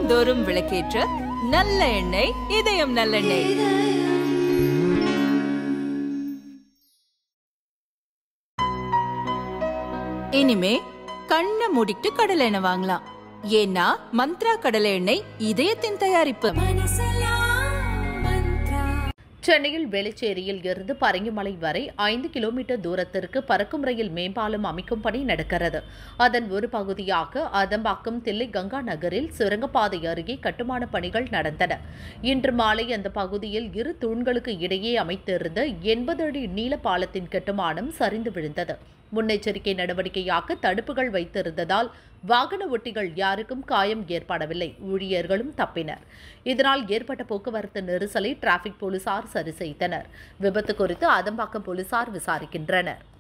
தினம்தோறும் விளக்கேற்ற நல்ல எண்ணெய் இதயம் நல்லெண்ணெய் இனிமே கண்ணை மூடிட்டு கடலை எண்ணெய் வாங்கலாம் ஏன்னா மந்த்ரா கடலை எண்ணெய் இதயத்தின் தயாரிப்பு சென்னையில் வேளச்சேரியில் இருந்து பரங்கிமலை வரை ஐந்து கிலோமீட்டர் தூரத்திற்கு பறக்கும் ரயில் மேம்பாலம் அமைக்கும் பணி நடக்கிறது அதன் ஒரு பகுதியாக அதம்பாக்கம் தில்லை கங்கா நகரில் சுரங்கப்பாதை அருகே கட்டுமான பணிகள் நடந்தன இன்று மாலை அந்த பகுதியில் இரு தூண்களுக்கு இடையே அமைத்திருந்த எண்பது அடி நீள பாலத்தின் கட்டுமானம் சரிந்து விழுந்தது முன்னெச்சரிக்கை நடவடிக்கையாக தடுப்புகள் வைத்திருந்ததால் வாகன ஓட்டிகள் யாருக்கும் காயம் ஏற்படவில்லை ஊழியர்களும் தப்பினர் இதனால் ஏற்பட்ட போக்குவரத்து நெரிசலை டிராபிக் போலீசார் சரி செய்தனர் விபத்து குறித்து அதம்பாக்கம் போலீசார் விசாரிக்கின்றனர்